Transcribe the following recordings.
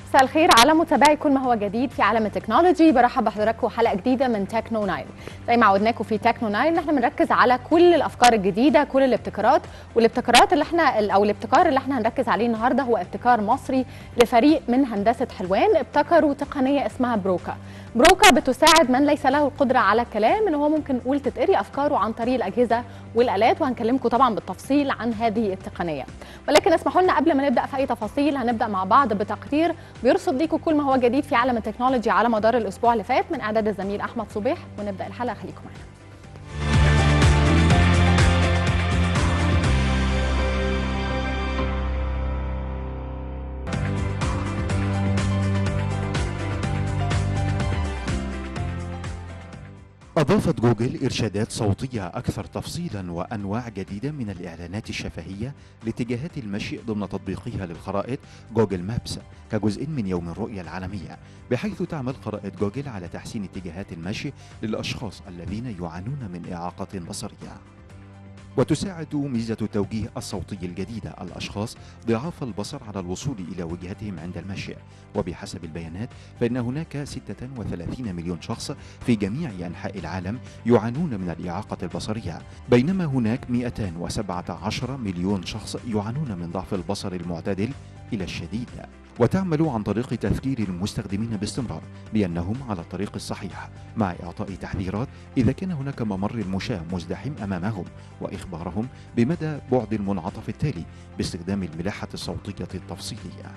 مساء الخير على متابعي كل ما هو جديد في عالم التكنولوجي برحب بحضراتكم حلقه جديده من تكنو نايل زي ما عودناكم في تكنو نايل احنا بنركز على كل الافكار الجديده كل الابتكارات والابتكارات اللي احنا او الابتكار اللي احنا هنركز عليه النهارده هو ابتكار مصري لفريق من هندسه حلوان ابتكروا تقنيه اسمها بروكا بروكا بتساعد من ليس له القدره على الكلام ان هو ممكن نقول تتقري افكاره عن طريق الاجهزه والالات وهنكلمكم طبعا بالتفصيل عن هذه التقنيه ولكن اسمحوا لنا قبل ما نبدا في اي تفاصيل هنبدا مع بعض بتقرير بيرصد ليكم كل ما هو جديد في عالم التكنولوجي على مدار الاسبوع اللي فات من اعداد الزميل احمد صبيح ونبدا الحلقه خليكم معانا أضافت جوجل إرشادات صوتية أكثر تفصيلا وأنواع جديدة من الإعلانات الشفهية لاتجاهات المشي ضمن تطبيقها للخرائط جوجل مابس كجزء من يوم الرؤية العالمية بحيث تعمل خرائط جوجل على تحسين اتجاهات المشي للأشخاص الذين يعانون من إعاقة بصرية وتساعد ميزة التوجيه الصوتي الجديدة الأشخاص ضعاف البصر على الوصول إلى وجهتهم عند المشي وبحسب البيانات فإن هناك 36 مليون شخص في جميع أنحاء العالم يعانون من الإعاقة البصرية بينما هناك 217 مليون شخص يعانون من ضعف البصر المعتدل إلى الشديد وتعمل عن طريق تفكير المستخدمين باستمرار بأنهم على الطريق الصحيح مع إعطاء تحذيرات إذا كان هناك ممر المشاة مزدحم أمامهم وإخبارهم بمدى بعد المنعطف التالي باستخدام الملاحة الصوتية التفصيلية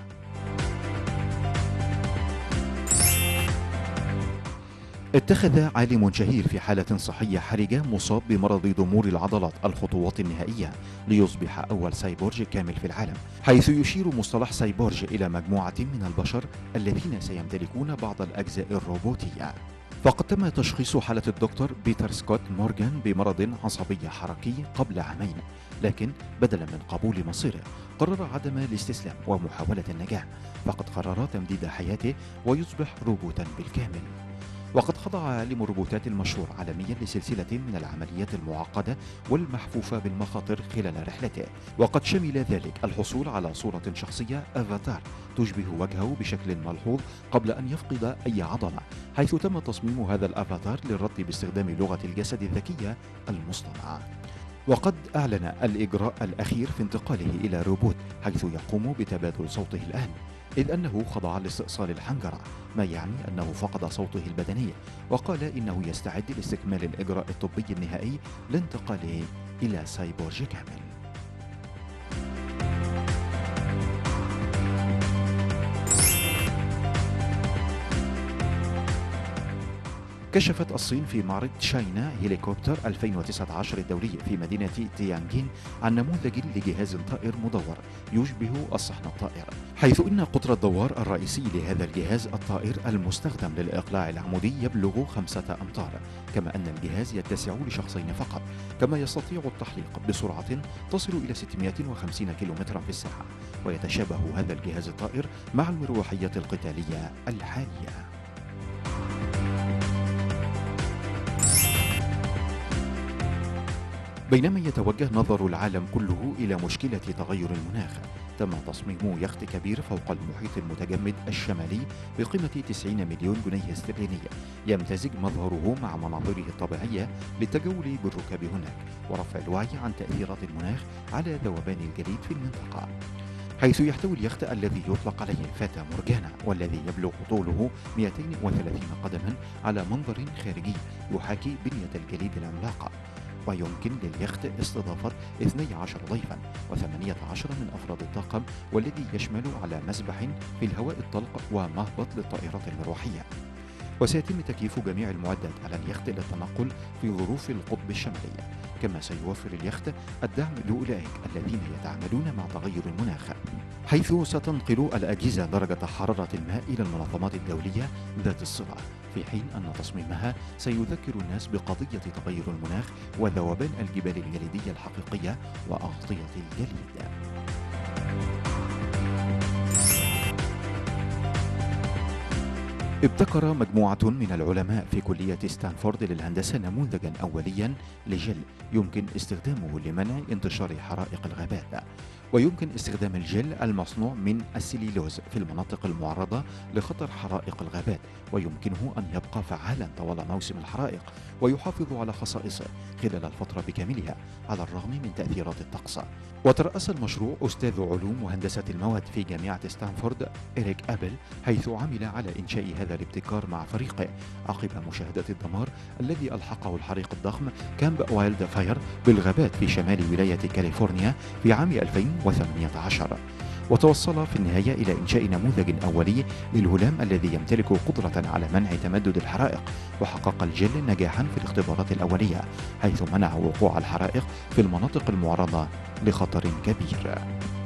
اتخذ عالم شهير في حالة صحية حرجة مصاب بمرض ضمور العضلات الخطوات النهائية ليصبح أول سايبورج كامل في العالم حيث يشير مصطلح سايبورج إلى مجموعة من البشر الذين سيمتلكون بعض الأجزاء الروبوتية فقد تم تشخيص حالة الدكتور بيتر سكوت مورغان بمرض عصبي حركي قبل عامين لكن بدلا من قبول مصيره قرر عدم الاستسلام ومحاولة النجاح فقد قرر تمديد حياته ويصبح روبوتا بالكامل وقد خضع عالم الروبوتات المشهور عالميا لسلسلة من العمليات المعقدة والمحفوفة بالمخاطر خلال رحلته وقد شمل ذلك الحصول على صورة شخصية أفاتار تشبه وجهه بشكل ملحوظ قبل أن يفقد أي عضلة حيث تم تصميم هذا الأفاتار للرد باستخدام لغة الجسد الذكية المصطنعة وقد أعلن الإجراء الأخير في انتقاله إلى روبوت حيث يقوم بتبادل صوته الآن إذ أنه خضع لاستئصال الحنجرة ما يعني أنه فقد صوته البدني وقال إنه يستعد لاستكمال الإجراء الطبي النهائي لانتقاله إلى سايبورج كامل كشفت الصين في معرض تشاينا هليكوبتر 2019 الدولي في مدينة تيانجين عن نموذج لجهاز طائر مدور يشبه الصحن الطائر حيث إن قطر الدوار الرئيسي لهذا الجهاز الطائر المستخدم للإقلاع العمودي يبلغ خمسة أمتار كما أن الجهاز يتسع لشخصين فقط كما يستطيع التحليق بسرعة تصل إلى 650 كم في الساعة ويتشابه هذا الجهاز الطائر مع المروحية القتالية الحالية بينما يتوجه نظر العالم كله إلى مشكلة تغير المناخ تم تصميم يخت كبير فوق المحيط المتجمد الشمالي بقيمة 90 مليون جنيه استرليني يمتزج مظهره مع مناظره الطبيعية للتجول بالركاب هناك ورفع الوعي عن تأثيرات المناخ على ذوبان الجليد في المنطقة حيث يحتوي اليخت الذي يطلق عليه فاتا مورجانا والذي يبلغ طوله 230 قدما على منظر خارجي يحاكي بنية الجليد العملاقة ويمكن لليخت استضافة 12 ضيفا و18 من أفراد الطاقم والذي يشمل على مسبح في الهواء الطلق ومهبط للطائرات المروحية وسيتم تكييف جميع المعدات على اليخت للتنقل في ظروف القطب الشمالي كما سيوفر اليخت الدعم لأولئك الذين يتعاملون مع تغير المناخ حيث ستنقل الأجهزة درجة حرارة الماء إلى المنظمات الدولية ذات الصلة في حين أن تصميمها سيذكر الناس بقضية تغير المناخ وذوبان الجبال الجليدية الحقيقية وأغطية الجليد ابتكر مجموعة من العلماء في كلية ستانفورد للهندسة نموذجا أوليا لجل يمكن استخدامه لمنع انتشار حرائق الغابات ويمكن استخدام الجل المصنوع من السليلوز في المناطق المعرضة لخطر حرائق الغابات ويمكنه أن يبقى فعالا طوال موسم الحرائق ويحافظ على خصائصه خلال الفترة بكاملها على الرغم من تأثيرات الطقس وترأس المشروع أستاذ علوم وهندسة المواد في جامعة ستانفورد إريك أبل حيث عمل على إنشاء هذا الابتكار مع فريقه عقب مشاهدة الدمار الذي ألحقه الحريق الضخم كامب وايلد فاير بالغابات في شمال ولاية كاليفورنيا في عام 2018 وتوصل في النهاية إلى إنشاء نموذج أولي للهلام الذي يمتلك قدرة على منع تمدد الحرائق وحقق الجل نجاحا في الاختبارات الأولية حيث منع وقوع الحرائق في المناطق المعرضة لخطر كبير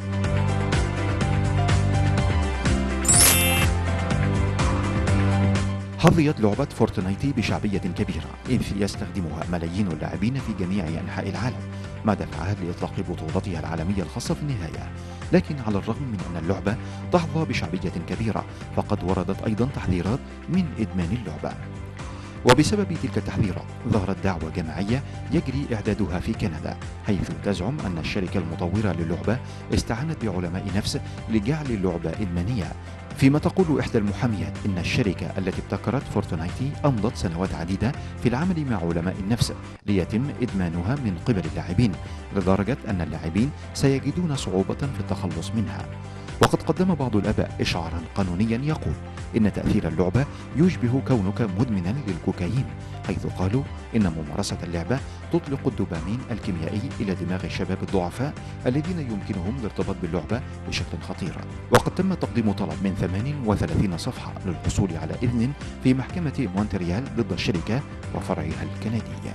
حظيت لعبة فورتنايتي بشعبية كبيرة إذ يستخدمها ملايين اللاعبين في جميع أنحاء العالم ما دفعها لإطلاق بطولتها العالمية الخاصة في النهاية لكن على الرغم من أن اللعبة تحظى بشعبية كبيرة فقد وردت أيضا تحذيرات من إدمان اللعبة وبسبب تلك التحذيرات ظهرت دعوة جماعية يجري إعدادها في كندا حيث تزعم أن الشركة المطورة للعبة استعانت بعلماء نفس لجعل اللعبة إدمانية فيما تقول إحدى المحاميات إن الشركة التي ابتكرت فورتنايتي أمضت سنوات عديدة في العمل مع علماء النفس ليتم إدمانها من قبل اللاعبين لدرجة أن اللاعبين سيجدون صعوبة في التخلص منها وقد قدم بعض الآباء إشعارا قانونيا يقول إن تأثير اللعبة يشبه كونك مدمنا للكوكايين حيث قالوا إن ممارسة اللعبة تطلق الدوبامين الكيميائي إلى دماغ الشباب الضعفاء الذين يمكنهم الارتباط باللعبة بشكل خطير وقد تم تقديم طلب من 38 صفحة للحصول على إذن في محكمة مونتريال ضد الشركة وفرعها الكندي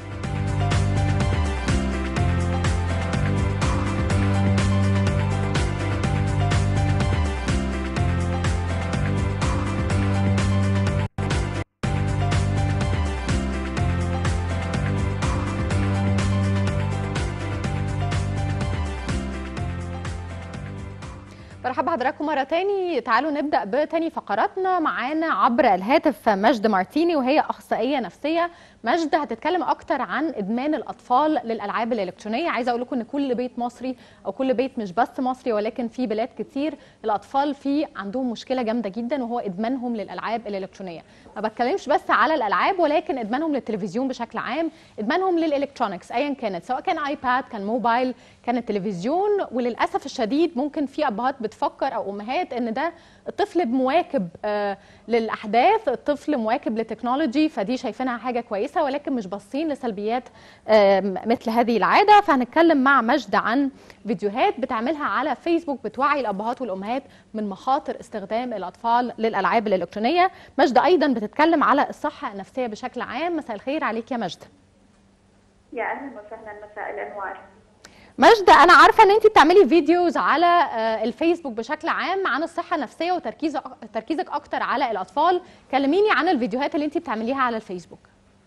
برحب بحضراتكم مرة تاني تعالوا نبدأ بتاني فقراتنا معانا عبر الهاتف مجد مارتيني وهي أخصائية نفسية مجد هتتكلم أكتر عن إدمان الأطفال للألعاب الإلكترونية عايزة أقول لكم إن كل بيت مصري أو كل بيت مش بس مصري ولكن في بلاد كتير الأطفال فيه عندهم مشكلة جامدة جدا وهو إدمانهم للألعاب الإلكترونية ما بتكلمش بس على الألعاب ولكن إدمانهم للتلفزيون بشكل عام إدمانهم للإلكترونيكس أيا كانت سواء كان آيباد كان موبايل كان التلفزيون وللأسف الشديد ممكن في أبهات بتفكر أو أمهات إن ده الطفل مواكب آه للأحداث الطفل مواكب للتكنولوجي فدي شايفينها حاجة كويسة ولكن مش باصين لسلبيات آه مثل هذه العادة فهنتكلم مع مجد عن فيديوهات بتعملها على فيسبوك بتوعي الأبهات والأمهات من مخاطر استخدام الأطفال للألعاب الإلكترونية مجد أيضا بتتكلم على الصحة النفسية بشكل عام مساء الخير عليك يا مجد يا اهلا وسهلا مساء الانوار مجد انا عارفه ان انت بتعملي فيديوز على الفيسبوك بشكل عام عن الصحه النفسيه وتركيزك تركيزك اكتر على الاطفال كلميني عن الفيديوهات اللي انت بتعمليها على الفيسبوك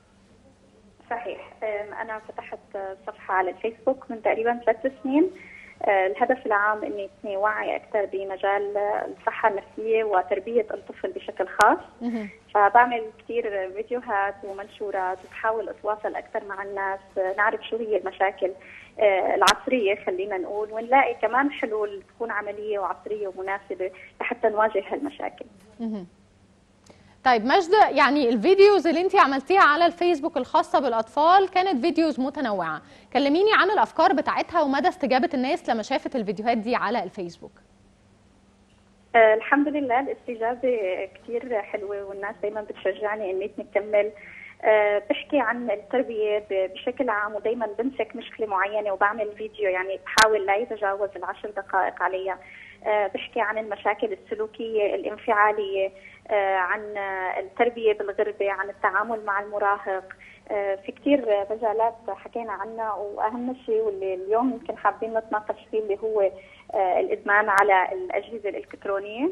صحيح انا فتحت صفحه على الفيسبوك من تقريبا ثلاث سنين الهدف العام اني ابني وعي اكثر بمجال الصحه النفسيه وتربيه الطفل بشكل خاص فبعمل كثير فيديوهات ومنشورات وبحاول اتواصل اكثر مع الناس نعرف شو هي المشاكل العصريه خلينا نقول ونلاقي كمان حلول تكون عمليه وعصريه ومناسبه لحتى نواجه هالمشاكل. طيب مجد يعني الفيديوز اللي انت عملتيها على الفيسبوك الخاصه بالاطفال كانت فيديوز متنوعه، كلميني عن الافكار بتاعتها ومدى استجابه الناس لما شافت الفيديوهات دي على الفيسبوك. آه الحمد لله الاستجابه كثير حلوه والناس دائما بتشجعني اني نكمل أه بحكي عن التربية بشكل عام ودايما بمسك مشكلة معينة وبعمل فيديو يعني بحاول لا يتجاوز العشر دقائق عليها أه بحكي عن المشاكل السلوكية الانفعالية أه عن التربية بالغربة عن التعامل مع المراهق في كثير مجالات حكينا عنها واهم شيء واللي اليوم يمكن حابين نتناقش فيه اللي هو الادمان على الاجهزه الالكترونيه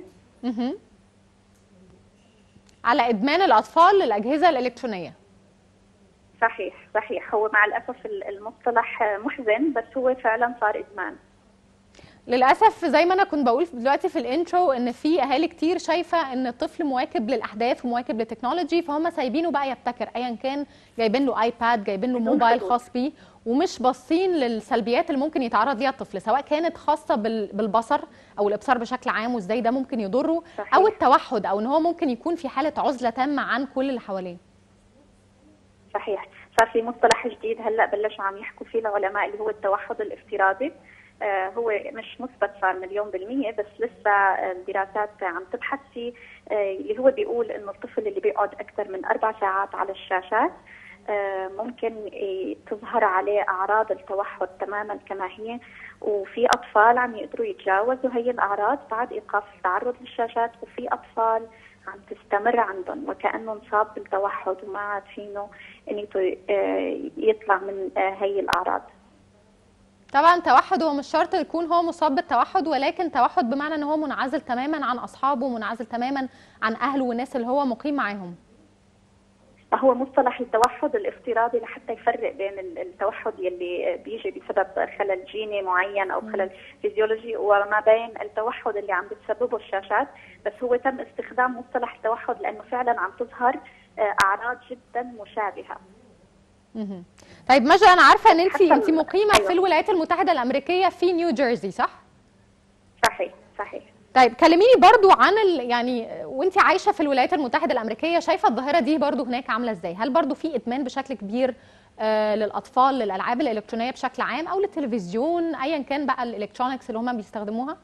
على ادمان الاطفال للاجهزه الالكترونيه صحيح صحيح هو مع الاسف المصطلح محزن بس هو فعلا صار ادمان للاسف زي ما انا كنت بقول دلوقتي في الانترو ان في اهالي كتير شايفه ان الطفل مواكب للاحداث ومواكب للتكنولوجي فهم سايبينه بقى يبتكر ايا كان جايبين له ايباد جايبين له بدون موبايل حدود. خاص بيه ومش باصين للسلبيات اللي ممكن يتعرض ليها الطفل سواء كانت خاصه بال- بالبصر او الابصار بشكل عام وازاي ده ممكن يضره صحيح. او التوحد او ان هو ممكن يكون في حاله عزله تامه عن كل اللي حواليه صحيح صار في مصطلح جديد هلا بلشوا عم يحكوا فيه العلماء اللي هو التوحد الافتراضي آه هو مش مثبت صار مليون بالمية بس لسه آه، الدراسات عم تبحث فيه آه اللي هو بيقول انه الطفل اللي بيقعد اكثر من اربع ساعات على الشاشات آه ممكن آه، تظهر عليه اعراض التوحد تماما كما هي وفي اطفال عم يقدروا يتجاوزوا هي الاعراض بعد ايقاف التعرض للشاشات وفي اطفال عم تستمر عندهم وكانه انصاب بالتوحد وما عاد فينه انه آه، يطلع من آه، هي الاعراض طبعا توحد هو مش شرط يكون هو مصاب بالتوحد ولكن توحد بمعنى ان هو منعزل تماما عن اصحابه منعزل تماما عن اهله والناس اللي هو مقيم معاهم هو مصطلح التوحد الافتراضي لحتى يفرق بين ال- التوحد يلي بيجي بسبب خلل جيني معين او خلل فيزيولوجي وما بين التوحد اللي عم بتسببه الشاشات بس هو تم استخدام مصطلح التوحد لانه فعلا عم تظهر آه، اعراض جدا مشابهه مهم. طيب ماجد انا عارفه ان انت حتى انت ال- مقيمه أيوة. في الولايات المتحده الامريكيه في نيو جيرسي صح صحيح صحيح طيب كلميني برضو عن ال... يعني وانت عايشه في الولايات المتحده الامريكيه شايفه الظاهره دي برضو هناك عامله ازاي هل برضو في ادمان بشكل كبير آه للاطفال للالعاب الالكترونيه بشكل عام او للتلفزيون ايا كان بقى الالكترونكس اللي هم بيستخدموها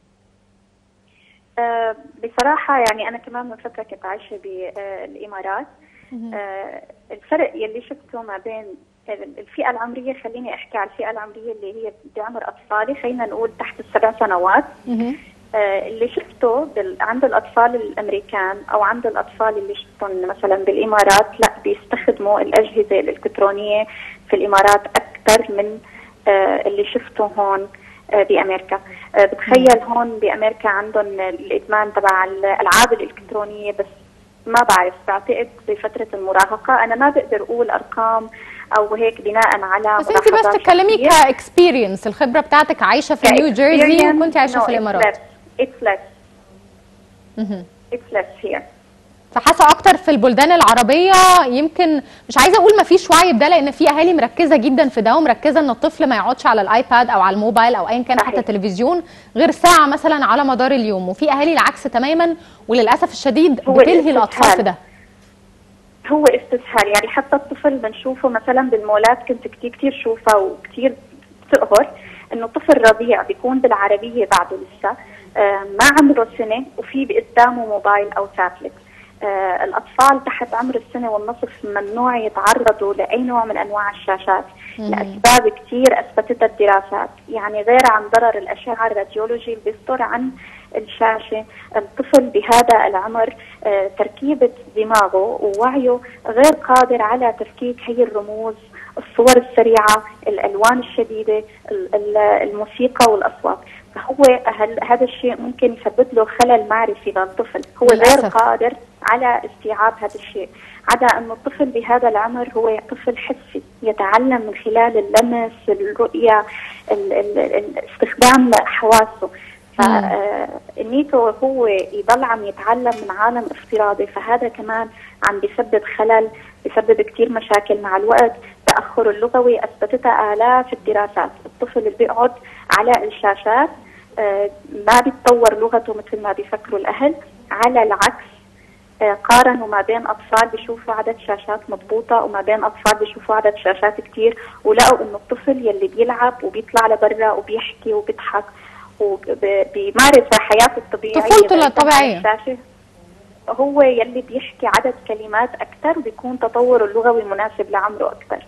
آه، بصراحة يعني أنا كمان من فترة كنت عايشة بالإمارات آه، الفرق يلي شفته ما بين الفئة العمرية خليني أحكي على الفئة العمرية اللي هي بعمر أطفالي خلينا نقول تحت السبع سنوات آه، اللي شفته بال... عند الأطفال الأمريكان أو عند الأطفال اللي شفتهم مثلا بالإمارات لا بيستخدموا الأجهزة الإلكترونية في الإمارات أكثر من آه، اللي شفته هون آه، بأمريكا آه، بتخيل هون بأمريكا عندهم الإدمان تبع الألعاب الإلكترونية بس ما بعرف بعتقد بفترة المراهقة أنا ما بقدر أقول أرقام أو هيك بناء على بس انت بس ملاحظات تتكلمي شخصية. كاكسبيرينس الخبره بتاعتك عايشه في نيو جيرسي وكنت عايشه في الامارات It's less. مهم. It's less here. فحاسه اكتر في البلدان العربيه يمكن مش عايزه اقول ما فيش وعي بده لان في اهالي مركزه جدا في ده ومركزه ان الطفل ما يقعدش على الايباد او على الموبايل او ايا كان صحيح. حتى تلفزيون غير ساعه مثلا على مدار اليوم وفي اهالي العكس تماما وللاسف الشديد هو بتلهي الاستسهال. الاطفال في ده هو استسهال يعني حتى الطفل بنشوفه مثلا بالمولات كنت كتير كتير شوفها وكتير بتقهر انه طفل رضيع بيكون بالعربيه بعده لسه آه، ما عمره سنه وفي قدامه موبايل او تابلت آه، الاطفال تحت عمر السنه والنصف ممنوع يتعرضوا لاي نوع من انواع الشاشات لاسباب كثير اثبتتها الدراسات يعني غير عن ضرر الاشعه الراديولوجي اللي بيصدر عن الشاشه الطفل بهذا العمر آه، تركيبه دماغه ووعيه غير قادر على تفكيك هي الرموز الصور السريعه الالوان الشديده ال- ال- الموسيقى والاصوات فهو هل- هذا الشيء ممكن يسبب له خلل معرفي للطفل هو غير للأسف. قادر على استيعاب هذا الشيء عدا أن الطفل بهذا العمر هو طفل حسي يتعلم من خلال اللمس الرؤية ال- ال- ال- استخدام حواسه فنيته هو يضل عم يتعلم من عالم افتراضي فهذا كمان عم بيسبب خلل بيسبب كثير مشاكل مع الوقت تأخر اللغوي أثبتتها آلاف الدراسات الطفل اللي بيقعد على الشاشات آه، ما بيتطور لغته مثل ما بيفكروا الأهل على العكس آه، قارنوا ما بين اطفال بيشوفوا عدد شاشات مضبوطه وما بين اطفال بيشوفوا عدد شاشات كثير ولقوا انه الطفل يلي بيلعب وبيطلع لبرا وبيحكي وبيضحك وبيمارس حياته الطبيعيه طفولته بعيداً عن الطبيعية. الشاشة، هو يلي بيحكي عدد كلمات اكثر وبيكون تطوره اللغوي مناسب لعمره اكثر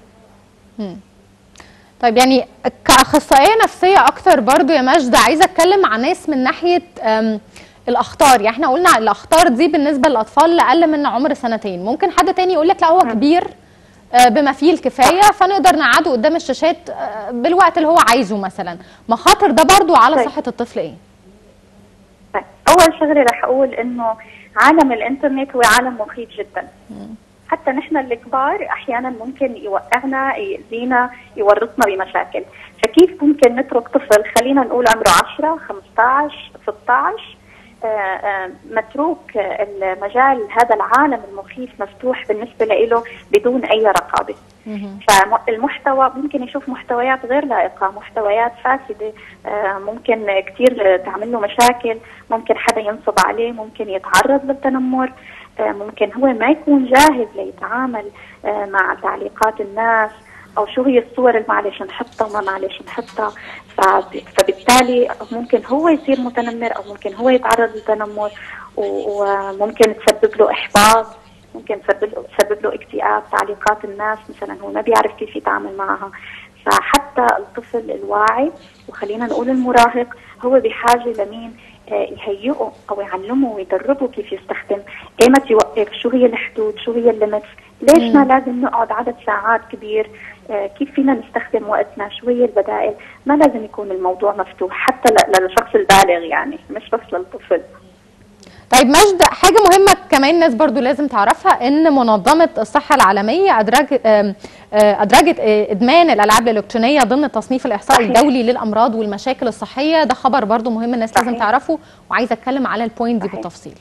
طيب يعني كاخصائيه نفسيه اكتر برضو يا ماجده عايزه اتكلم مع ناس من ناحيه أم، الاخطار يعني احنا قلنا الاخطار دي بالنسبه للاطفال لاقل من عمر سنتين ممكن حد تاني يقول لك لا هو كبير آه، بما فيه الكفايه فنقدر نقعده قدام الشاشات آه، بالوقت اللي هو عايزه مثلا مخاطر ده برضو على طيب. صحه الطفل ايه طيب اول شغله رح اقول انه عالم الانترنت هو عالم مخيف جدا حتى نحن الكبار احيانا ممكن يوقعنا يأذينا يورطنا بمشاكل فكيف ممكن نترك طفل خلينا نقول عمره 10 15 16 آه، آه، متروك المجال هذا العالم المخيف مفتوح بالنسبه له بدون اي رقابه مهم. فالمحتوى ممكن يشوف محتويات غير لائقه محتويات فاسده آه، ممكن كثير تعمل له مشاكل ممكن حدا ينصب عليه ممكن يتعرض للتنمر آه، ممكن هو ما يكون جاهز ليتعامل آه، مع تعليقات الناس او شو هي الصور اللي معلش نحطها وما معلش نحطها فب- فبالتالي ممكن هو يصير متنمر او ممكن هو يتعرض للتنمر و- وممكن تسبب له احباط ممكن تسبب له تسبب له اكتئاب تعليقات الناس مثلا هو ما بيعرف كيف يتعامل معها فحتى الطفل الواعي وخلينا نقول المراهق هو بحاجه لمين آه، يهيئه او يعلمه ويدربه كيف يستخدم ايمتى يوقف شو هي الحدود شو هي الليمتس ليش ما لازم نقعد عدد ساعات كبير آه، كيف فينا نستخدم وقتنا شو هي البدائل ما لازم يكون الموضوع مفتوح حتى ل- للشخص البالغ يعني مش بس للطفل طيب مجد حاجة مهمة كمان الناس برضو لازم تعرفها ان منظمة الصحة العالمية أدرجت, آم، آه، أدرجت آه، إدمان الألعاب الإلكترونية ضمن التصنيف الإحصائي صحيح. الدولي للأمراض والمشاكل الصحية ده خبر برضو مهم الناس لازم صحيح. تعرفه وعايزة أتكلم على البوينت دي صحيح. بالتفصيل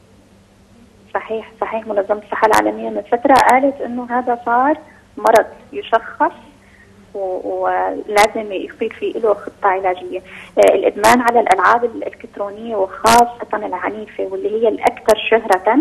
صحيح صحيح منظمة الصحة العالمية من فترة قالت انه هذا صار مرض يشخص و- ولازم يصير في له خطة علاجية آه، الإدمان على الألعاب الإلكترونية وخاصة العنيفة واللي هي الأكثر شهرة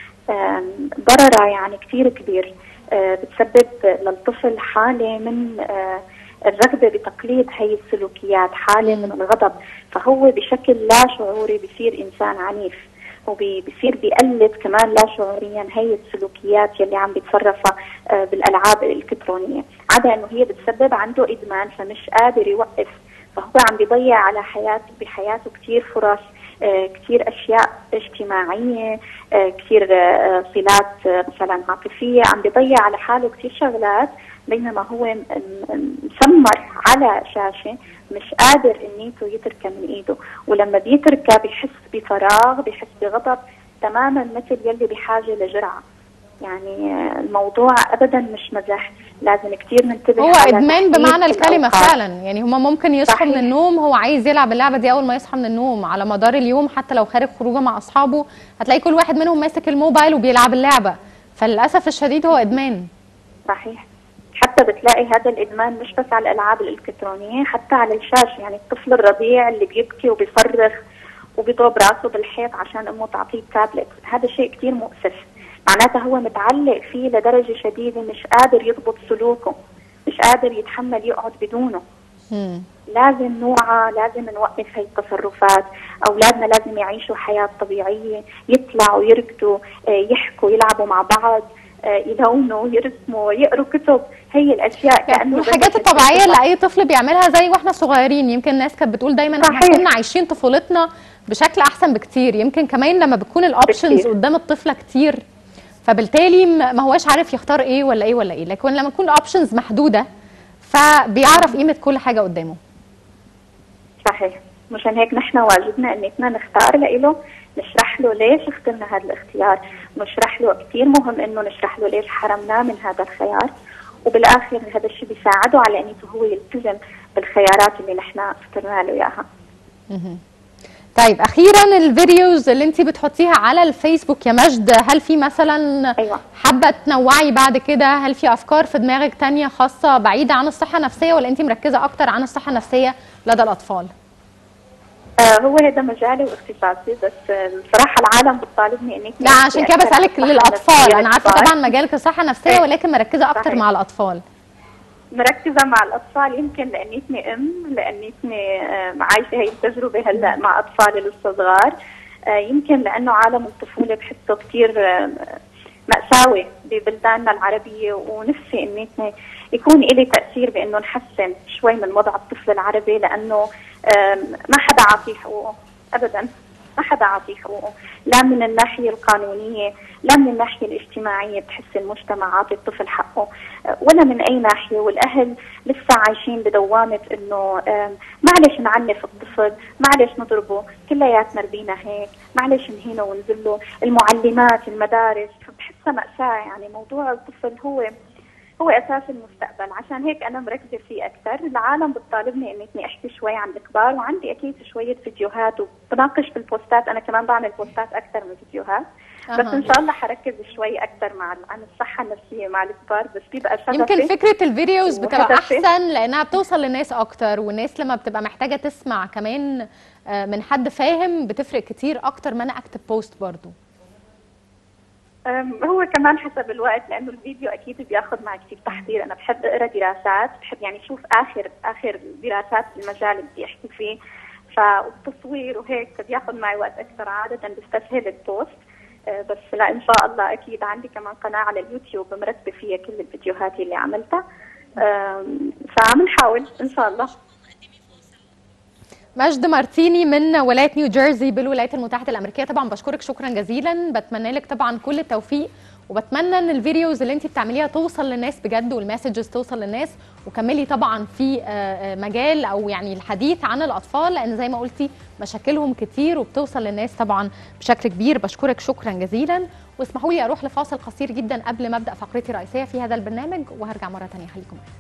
آم، ضررها يعني كثير كبير آه، بتسبب للطفل حالة من آه، الرغبة بتقليد هي السلوكيات حالة من الغضب فهو بشكل لا شعوري بصير إنسان عنيف وبصير بيقلد كمان لا شعوريا هي السلوكيات يلي عم بيتصرفها آه، بالالعاب الالكترونيه، عدا انه هي بتسبب عنده ادمان فمش قادر يوقف، فهو عم بيضيع على حياته بحياته كثير فرص آه، كثير اشياء اجتماعيه آه، كثير آه، صلات آه، مثلا عاطفيه عم بيضيع على حاله كثير شغلات بينما هو م- م- مسمر على شاشه مش قادر انيته يتركها من ايده ولما بيتركها بيحس بفراغ بيحس بغضب تماما مثل يلي بحاجه لجرعه يعني آه، الموضوع ابدا مش مزاح لازم كثير ننتبه هو على ادمان تحديد بمعنى الكلمه الأوقات. فعلا يعني هما ممكن يصحوا من صحيح. النوم هو عايز يلعب اللعبه دي اول ما يصحى من النوم على مدار اليوم حتى لو خارج خروجه مع اصحابه هتلاقي كل واحد منهم ماسك الموبايل وبيلعب اللعبه فللاسف الشديد هو ادمان صحيح حتى بتلاقي هذا الادمان مش بس على الالعاب الالكترونيه حتى على الشاشه يعني الطفل الرضيع اللي بيبكي وبيصرخ وبيضرب راسه بالحيط عشان امه تعطيه تابلت هذا شيء كثير مؤسف معناته هو متعلق فيه لدرجه شديده مش قادر يضبط سلوكه مش قادر يتحمل يقعد بدونه مم. لازم نوعى لازم نوقف هي التصرفات اولادنا لازم يعيشوا حياه طبيعيه يطلعوا يركضوا آه، يحكوا يلعبوا مع بعض آه، يلونوا يرسموا يقروا كتب هي الاشياء يعني كانه الحاجات بس الطبيعيه الطفل. اللي اي طفل بيعملها زي واحنا صغيرين يمكن الناس كانت بتقول دايما احنا صحيح. كنا عايشين طفولتنا بشكل احسن بكتير يمكن كمان لما بتكون الاوبشنز بكتير. قدام الطفله كتير فبالتالي م- ما هواش عارف يختار ايه ولا ايه ولا ايه لكن لما تكون الاوبشنز محدوده فبيعرف قيمه كل حاجه قدامه صحيح مشان هيك نحن واجبنا اننا نختار له نشرح له ليش اخترنا هذا الاختيار نشرح له كثير مهم انه نشرح له ليش حرمناه من هذا الخيار وبالاخر هذا الشيء بيساعده على انه هو يلتزم بالخيارات اللي نحن اخترنا له اياها مهم. طيب اخيرا الفيديوز اللي انت بتحطيها على الفيسبوك يا مجد هل في مثلا ايوه حابه تنوعي بعد كده هل في افكار في دماغك تانية خاصه بعيده عن الصحه النفسيه ولا انت مركزه اكتر عن الصحه النفسيه لدى الاطفال آه هو هذا مجالي واختصاصي بس آه، بصراحه العالم بتطالبني اني لا عشان كده بسالك للاطفال انا عارفه طبعا مجالك الصحه النفسيه إيه. ولكن مركزه اكتر صحيح. مع الاطفال مركزة مع الأطفال يمكن لأنيتني أم لأنيتني آه، عايشة هي التجربة هلا مع أطفالي لسه صغار آه، يمكن لأنه عالم الطفولة بحسه كثير مأساوي ببلداننا العربية ونفسي إنيتني يكون إلي تأثير بإنه نحسن شوي من وضع الطفل العربي لأنه آم، ما حدا عاطيه حقوقه أبدا ما حدا عاطيه حقوقه لا من الناحية القانونية لا من الناحية الاجتماعية بتحس المجتمع عاطي الطفل حقه آه، ولا من أي ناحية والأهل لسه عايشين بدوامة إنه آم، معلش نعنف الطفل معلش نضربه كلياتنا ربينا هيك معلش نهينه ونذله المعلمات المدارس فبحسها مأساة يعني موضوع الطفل هو هو اساس المستقبل عشان هيك انا مركزه فيه اكثر العالم بتطالبني اني احكي شوي عن الكبار وعندي اكيد شويه فيديوهات وبناقش في البوستات انا كمان بعمل بوستات اكثر من فيديوهات بس أها. ان شاء الله حركز شوي اكثر مع عن الصحه النفسيه مع الكبار بس بيبقى شغفي يمكن فكره الفيديوز بتبقى وهدفي. احسن لانها بتوصل للناس اكتر والناس لما بتبقى محتاجه تسمع كمان آه، من حد فاهم بتفرق كتير اكتر ما انا اكتب بوست برضو أم، هو كمان حسب الوقت لانه الفيديو اكيد بياخذ معي كثير تحضير انا بحب اقرا دراسات بحب يعني اشوف اخر اخر دراسات في المجال اللي بدي احكي فيه فالتصوير وهيك فبياخذ معي وقت اكثر عاده بستسهل البوست أه، بس لا ان شاء الله اكيد عندي كمان قناه على اليوتيوب مرتبه فيها كل الفيديوهات اللي عملتها أم، فعم نحاول ان شاء الله مجد مارتيني من ولايه نيو جيرسي بالولايات المتحده الامريكيه طبعا بشكرك شكرا جزيلا بتمنى لك طبعا كل التوفيق وبتمنى ان الفيديوز اللي انت بتعمليها توصل للناس بجد والمسجز توصل للناس وكملي طبعا في آه، آه، مجال او يعني الحديث عن الاطفال لان زي ما قلتي مشاكلهم كتير وبتوصل للناس طبعا بشكل كبير بشكرك شكرا جزيلا واسمحوا لي اروح لفاصل قصير جدا قبل ما ابدا فقرتي الرئيسيه في هذا البرنامج وهرجع مره ثانيه خليكم معايا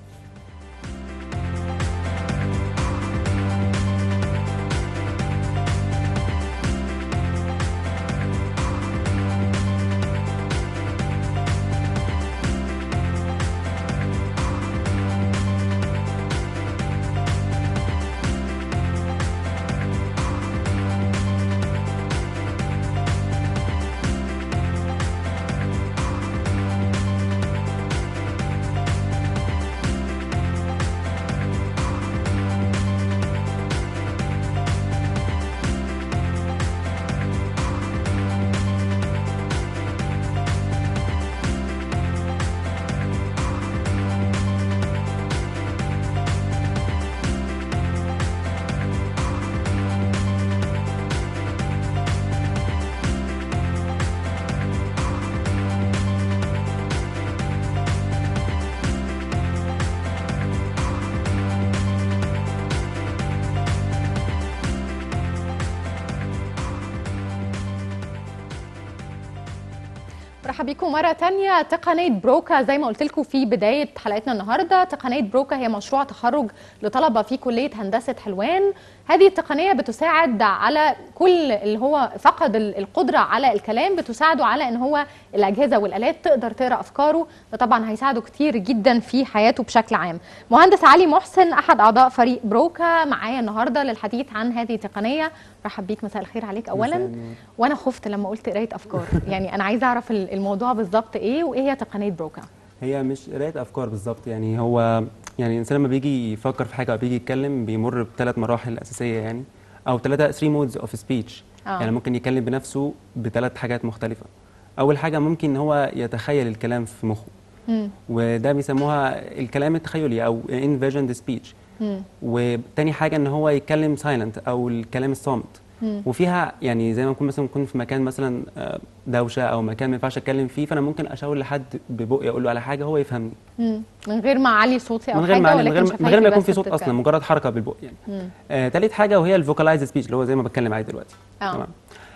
مرحبا بيكم مرة تانية تقنية بروكا زي ما قلت لكم في بداية حلقتنا النهاردة تقنية بروكا هي مشروع تخرج لطلبة في كلية هندسة حلوان هذه التقنية بتساعد على كل اللي هو فقد ال- القدرة على الكلام بتساعده على ان هو الأجهزة والآلات تقدر تقرأ أفكاره ده طبعا هيساعده كتير جدا في حياته بشكل عام مهندس علي محسن أحد أعضاء فريق بروكا معايا النهاردة للحديث عن هذه التقنية رحب بيك مساء الخير عليك أولا مساء النور. وانا خفت لما قلت قرايه افكار يعني انا عايزه اعرف ال- الموضوع بالظبط ايه وايه هي تقنيه بروكا هي مش قرايه افكار بالظبط يعني هو يعني الانسان لما بيجي يفكر في حاجه او بيجي يتكلم بيمر بثلاث مراحل اساسيه يعني او ثلاثه 3 مودز اوف سبيتش آه. يعني ممكن يتكلم بنفسه بثلاث حاجات مختلفه اول حاجه ممكن ان هو يتخيل الكلام في مخه مم. وده بيسموها الكلام التخيلي او envisioned speech مم. وتاني حاجه ان هو يتكلم سايلنت او الكلام الصامت مم. وفيها يعني زي ما نكون مثلا نكون في مكان مثلا آه، دوشه او مكان ما ينفعش اتكلم فيه فانا ممكن اشاور لحد ببقي اقول له على حاجه هو يفهمني مم. من غير ما اعلي صوتي او من غير حاجه ما من ولكن غير شفايفي من غير ما يكون بس في صوت بتتكلم. اصلا مجرد حركه بالبق يعني مم. آه، تالت حاجه وهي الفوكالايز سبيتش اللي هو زي ما بتكلم عليه دلوقتي آه. تمام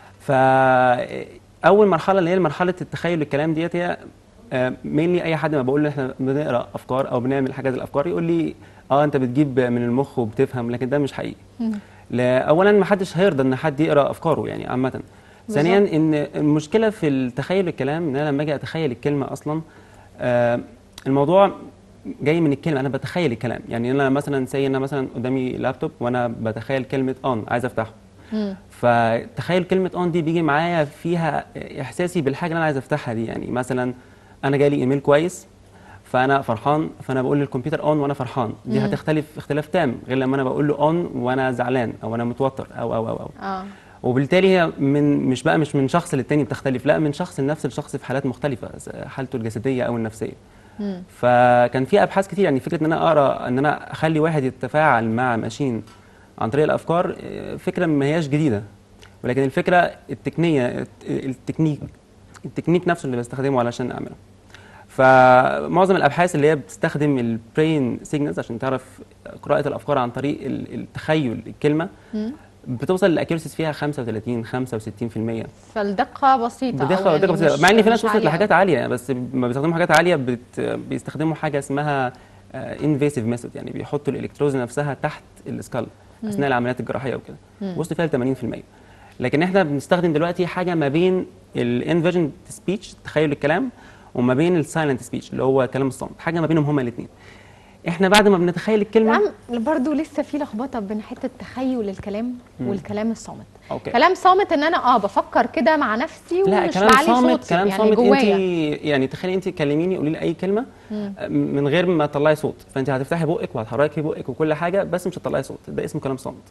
فاول مرحله اللي هي مرحله التخيل الكلام ديت هي مينلي اي حد ما بقول له احنا بنقرا افكار او بنعمل حاجات الافكار يقول لي اه انت بتجيب من المخ وبتفهم لكن ده مش حقيقي مم. لا اولا ما حدش هيرضى ان حد يقرا افكاره يعني عامه ثانيا ان المشكله في التخيل الكلام ان انا لما اجي اتخيل الكلمه اصلا آه الموضوع جاي من الكلمه انا بتخيل الكلام يعني انا مثلا سي انا مثلا قدامي لابتوب وانا بتخيل كلمه اون عايز افتحه مم. فتخيل كلمه اون دي بيجي معايا فيها احساسي بالحاجه اللي انا عايز افتحها دي يعني مثلا انا جالي ايميل كويس فانا فرحان فانا بقول للكمبيوتر اون وانا فرحان دي مم. هتختلف اختلاف تام غير لما انا بقول له اون وانا زعلان او انا متوتر او او او, أو. اه وبالتالي هي من مش بقى مش من شخص للتاني بتختلف لا من شخص لنفس الشخص في حالات مختلفه حالته الجسديه او النفسيه مم. فكان في ابحاث كتير يعني فكره ان انا اقرا ان انا اخلي واحد يتفاعل مع ماشين عن طريق الافكار آه، فكره ما هياش جديده ولكن الفكره التقنيه التكنيك التكنيك نفسه اللي بستخدمه علشان اعمله فمعظم الابحاث اللي هي بتستخدم البرين سيجنالز عشان تعرف قراءه الافكار عن طريق ال- التخيل الكلمه مم. بتوصل الاكيورسيز فيها 35 65% فالدقه بسيطه أو بدقه يعني دقه بسيطه مش- مع ان في ناس مش وصلت عالية لحاجات عاليه بس لما بيستخدموا حاجات عاليه بت... بيستخدموا حاجه اسمها انفيسيف ميثود يعني بيحطوا الالكتروز نفسها تحت السكال اثناء العمليات الجراحيه وكده وصلوا فيها ل 80% لكن احنا بنستخدم دلوقتي حاجه ما بين الانفيرجن سبيتش تخيل الكلام وما بين السايلنت سبيتش اللي هو كلام الصامت حاجه ما بينهم هما الاثنين احنا بعد ما بنتخيل الكلمه نعم برضه لسه في لخبطه بين حته تخيل الكلام والكلام الصامت اوكي كلام صامت ان انا اه بفكر كده مع نفسي لا ومش كلام بعلي صامت صوتي كلام يعني صامت انت جوايا يعني تخيلي انت كلميني قولي لي اي كلمه من غير ما تطلعي صوت فانت هتفتحي بقك وهتحركي بقك وكل حاجه بس مش هتطلعي صوت ده اسمه كلام صامت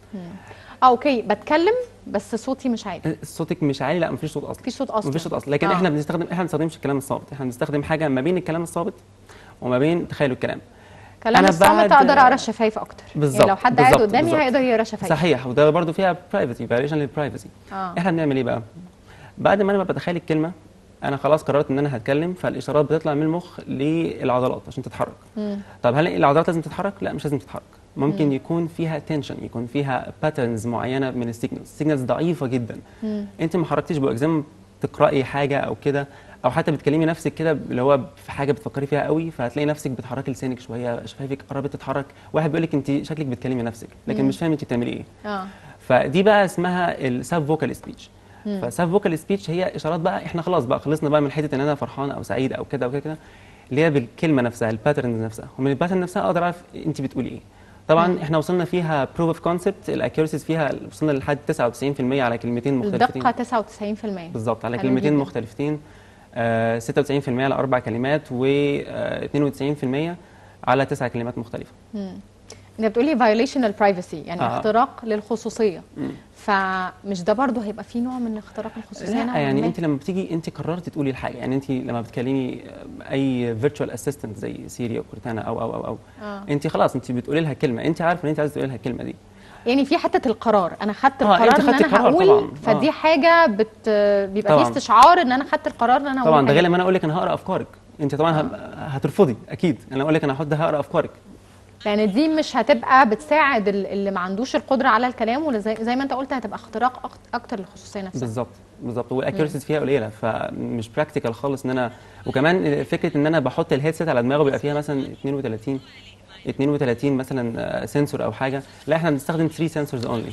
اه اوكي بتكلم بس صوتي مش عالي صوتك مش عالي لا مفيش صوت اصلا مفيش صوت اصلا مفيش صوت اصلا لكن آه. احنا بنستخدم احنا ما بنستخدمش الكلام الصامت احنا بنستخدم حاجه ما بين الكلام الصامت وما بين تخيل الكلام كلام أنا الصامت بعد- اقدر اقرا الشفايف اكتر يعني بالظبط، لو حد قاعد بالظبط، قدامي بالظبط. هيقدر يقرا شفايف صحيح وده برضو فيها برايفسي فايوليشن للبرايفسي اه احنا بنعمل ايه بقى بعد ما انا بتخيل الكلمه انا خلاص قررت ان انا هتكلم فالاشارات بتطلع من المخ للعضلات عشان تتحرك مم. طب هل العضلات لازم تتحرك لا مش لازم تتحرك ممكن يكون فيها تنشن يكون فيها باترنز معينه من السيجنالز سيجنالز ضعيفه جدا مم. انت ما حركتيش بقى زي ما تقراي حاجه او كده او حتى بتكلمي نفسك كده اللي هو في حاجه بتفكري فيها قوي فهتلاقي نفسك بتحركي لسانك شويه شفايفك قربت تتحرك واحد بيقول لك انت شكلك بتكلمي نفسك لكن مم. مش فاهم انت بتعملي ايه اه فدي بقى اسمها الساب فوكال سبيتش فساب فوكال سبيتش هي اشارات بقى احنا خلاص بقى خلصنا بقى من حته ان انا فرحان او سعيد او كده او كده كده اللي هي بالكلمه نفسها الباترن نفسها ومن الباترن نفسها اقدر اعرف انت بتقولي ايه طبعا احنا وصلنا فيها بروف اوف كونسبت الاكيورسيز فيها وصلنا لحد 99% على كلمتين مختلفتين الدقه 99% بالظبط على حلو كلمتين جداً. مختلفتين آه 96% على اربع كلمات و آه 92% على تسع كلمات مختلفه انت بتقولي violation البرايفسي يعني آه. اختراق للخصوصيه مم. فمش ده برضه هيبقى فيه نوع من اختراق الخصوصيه لا نوعاً يعني ما؟ انت لما بتيجي انت قررتي تقولي الحاجه يعني انت لما بتكلمي اي فيرتشوال اسيستنت زي سيري او كورتانا او او او او آه. انت خلاص انت بتقولي لها كلمه انت عارفه ان انت عايزه تقولي لها الكلمه دي يعني في حته القرار انا خدت آه، القرار أنت ان خدتي انا قرار هقول طبعاً. فدي آه. حاجه بت بيبقى في طبعاً. استشعار ان انا خدت القرار ان انا هقول طبعا ده حاجة. غير لما انا اقول لك انا هقرا افكارك انت طبعا ه- هترفضي اكيد انا اقول لك انا هحط هقرا افكارك لان دي مش هتبقى بتساعد ال- اللي ما عندوش القدره على الكلام ولا زي, زي ما انت قلت هتبقى اختراق أكت- اكتر للخصوصيه نفسها بالظبط بالظبط والاكيورسيز فيها قليله فمش براكتيكال خالص ان انا وكمان فكره ان انا بحط الهيدسيت على دماغه بيبقى فيها مثلا 32 32 مثلا سنسور او حاجه لا احنا بنستخدم 3 سنسورز اونلي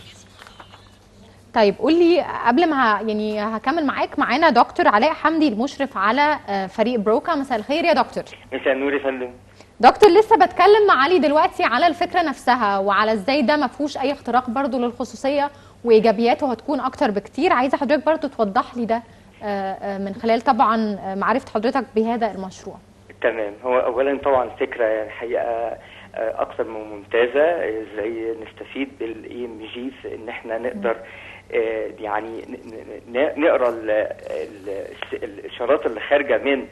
طيب قول لي قبل ما ه- يعني هكمل معاك معانا دكتور علاء حمدي المشرف على آه، فريق بروكا مساء الخير يا دكتور مساء النور يا فندم دكتور لسه بتكلم مع علي دلوقتي على الفكره نفسها وعلى ازاي ده ما فيهوش اي اختراق برضو للخصوصيه وايجابياته هتكون اكتر بكتير عايزه حضرتك برضو توضح لي ده آه، آه، من خلال طبعا آه، معرفه حضرتك بهذا المشروع تمام هو اولا طبعا فكره الحقيقه آه، اكثر من ممتازه ازاي نستفيد بالاي ام جي في ان احنا نقدر آه، يعني ن- ن- نقرا ال- ال- الاشارات اللي خارجه من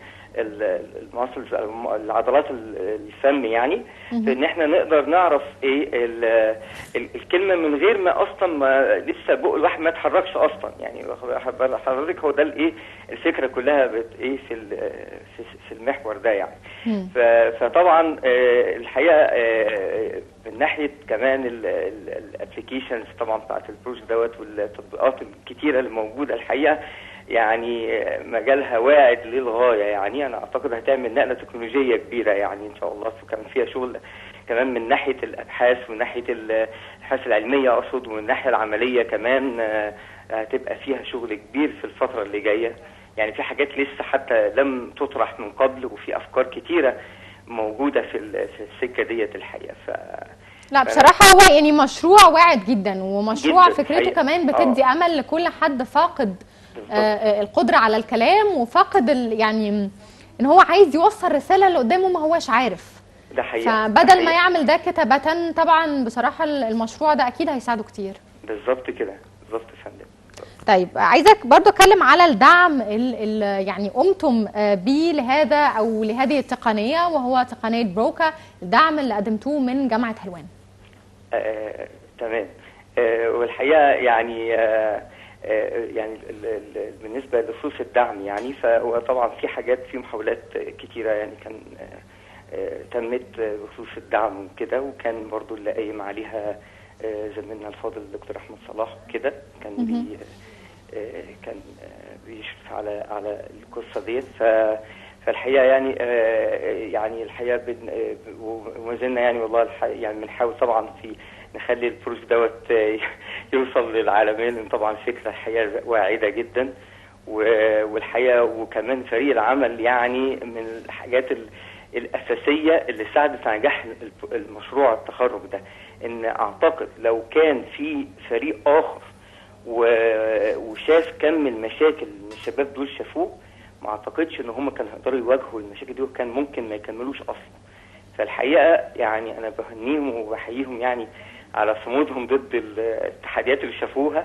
الماسلز او العضلات ال- الفم يعني في ان احنا نقدر نعرف ايه ال- ال- الكلمه من غير ما اصلا ما لسه بق الواحد ما يتحركش اصلا يعني واخد- حضرتك هو ده الايه الفكره كلها بت ايه في ال- في في المحور ده يعني مم. ف- فطبعا آه، الحقيقه آه، من ناحيه كمان الابلكيشنز طبعا بتاعت البروج دوت والتطبيقات الكتيره اللي موجوده الحقيقه يعني آه، مجالها واعد للغايه يعني انا اعتقد هتعمل نقله تكنولوجيه كبيره يعني ان شاء الله وكان فيها شغل كمان من ناحيه الابحاث ومن ناحيه الابحاث العلميه اقصد ومن الناحيه العمليه كمان آه، هتبقى فيها شغل كبير في الفتره اللي جايه يعني في حاجات لسه حتى لم تطرح من قبل وفي افكار كتيره موجوده في ال- في السكه ديت الحقيقه ف لا بصراحه هو يعني مشروع واعد جدا ومشروع جداً فكرته الحقيقة. كمان بتدي آه. امل لكل حد فاقد بالظبط. آه، آه، القدره على الكلام وفاقد ال- يعني ان هو عايز يوصل رساله اللي قدامه ما هوش عارف ده حقيقه ده فبدل ما حقيقة. يعمل ده كتابة طبعا بصراحة المشروع ده أكيد هيساعده كتير بالظبط كده بالظبط يا فندم طيب عايزك برضو اتكلم على الدعم ال ال يعني قمتم آه، بيه لهذا او لهذه التقنيه وهو تقنيه بروكا الدعم اللي قدمتوه من جامعه حلوان آه، تمام آه، والحقيقه يعني آه، آه، يعني ال- ال- بالنسبه لخصوص الدعم يعني فهو طبعا في حاجات في محاولات كتيره يعني كان آه، آه، تمت بخصوص الدعم وكده وكان برضو اللي قايم عليها آه، زميلنا الفاضل الدكتور احمد صلاح كده كان بي آه، كان آه، بيشرف على على القصه ديت ف فالحقيقه يعني آه، يعني الحقيقه بن- آه، وما زلنا يعني والله الح- يعني بنحاول طبعا في نخلي البروج دوت آه، يوصل للعالمين لأن طبعا فكره الحقيقه واعده جدا و- والحقيقه وكمان فريق العمل يعني من الحاجات ال- الاساسيه اللي ساعدت على نجاح الب- المشروع التخرج ده ان اعتقد لو كان في فريق اخر و- وشاف كم المشاكل اللي الشباب دول شافوه ما اعتقدش ان هم كانوا هيقدروا يواجهوا المشاكل دي وكان ممكن ما يكملوش اصلا فالحقيقه يعني انا بهنيهم وبحييهم يعني على صمودهم ضد ال- التحديات اللي شافوها